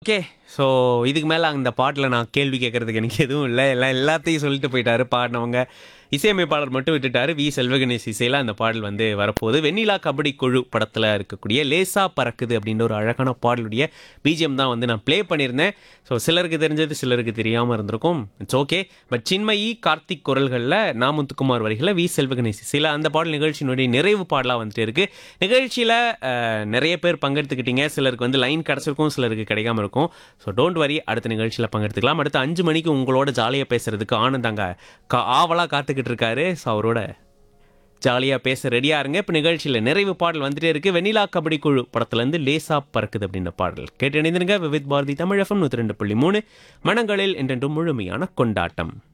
okay so இதுக்கு மேலே அந்த பாட்டில் நான் கேள்வி கேட்கறதுக்கு எனக்கு எதுவும் இல்லை எல்லாம் எல்லாத்தையும் சொல்லிட்டு போயிட்டாரு பாடினவங்க இசையமைப்பாளர் மட்டும் விட்டுட்டாரு வி செல்வகணேஷ் இசையில் அந்த பாடல் வந்து வரப்போகுது வெண்ணிலா கபடி குழு படத்தில் இருக்கக்கூடிய லேசா பறக்குது அப்படின்ற ஒரு அழகான பாடலுடைய பிஜிஎம் தான் வந்து நான் ப்ளே பண்ணியிருந்தேன் ஸோ சிலருக்கு தெரிஞ்சது சிலருக்கு தெரியாமல் இருந்திருக்கும் it's okay but Chinmayi Karthik குரல்களில் நாமுத்துக்குமார் வரிகளில் வி செல்வகணேஷ் இசையில் அந்த பாடல் நிகழ்ச்சியினுடைய நிறைவு பாடலாக வந்துட்டு இருக்கு நிகழ்ச்சியில் நிறைய பேர் பங்கெடுத்துக்கிட்டீங்க சிலருக்கு வந்து லைன் கிடச்சிருக்கும் சிலருக்கு கிடைக்காம இருக்கும் ஸோ டோன்ட் வரி அடுத்த நிகழ்ச்சியில் பங்கெடுத்துக்கலாம் அடுத்த அஞ்சு மணிக்கு உங்களோட ஜாலியாக பேசுறதுக்கு ஆனந்த் அங்கே கா ஆவலாக காத்துக்கிட்டு இருக்காரு ஸோ அவரோட ஜாலியாக பேச ரெடியாக இருங்க இப்போ நிகழ்ச்சியில் நிறைவு பாடல் வந்துட்டே இருக்கு வெண்ணிலா கபடி குழு படத்துலேருந்து லேசா பறக்குது அப்படின்ற பாடல் கேட்டு இணைந்திருங்க விவித் பாரதி தமிழ் எஃப்எம் நூற்றி ரெண்டு புள்ளி மூணு மனங்களில் என்றென்றும் முழுமையான கொண்டாட்டம்